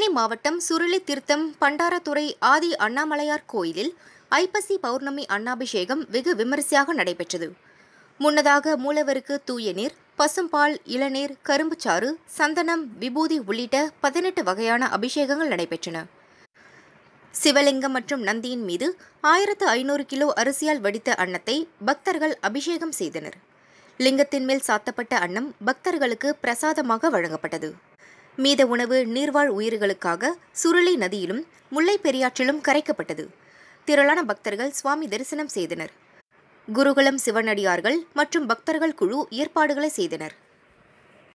தேனி மாவட்டம் சுருளி தீர்த்தம் பண்டாரத்துறை ஆதி அண்ணாமலையார் கோயிலில் ஐப்பசி பௌர்ணமி அன்னாபிஷேகம் வெகு விமரிசையாக நடைபெற்றது முன்னதாக மூலவருக்கு தூய நீர் பசும்பால் இளநீர் கரும்புச்சாறு சந்தனம் விபூதி உள்ளிட்ட பதினெட்டு வகையான அபிஷேகங்கள் நடைபெற்றன சிவலிங்கம் மற்றும் நந்தியின் மீது ஆயிரத்து ஐநூறு கிலோ அரிசியால் வடித்த அன்னத்தை பக்தர்கள் அபிஷேகம் செய்தனர் லிங்கத்தின் மேல் சாத்தப்பட்ட அன்னம் பக்தர்களுக்கு பிரசாதமாக வழங்கப்பட்டது மீத உணவு நீர்வாழ் உயிர்களுக்காக சுருளி நதியிலும் முல்லை பெரியாற்றிலும் கரைக்கப்பட்டது திரளான பக்தர்கள் சுவாமி தரிசனம் செய்தனர் குருகுலம் சிவனடியார்கள் மற்றும் பக்தர்கள் குழு ஏற்பாடுகளை செய்தனர்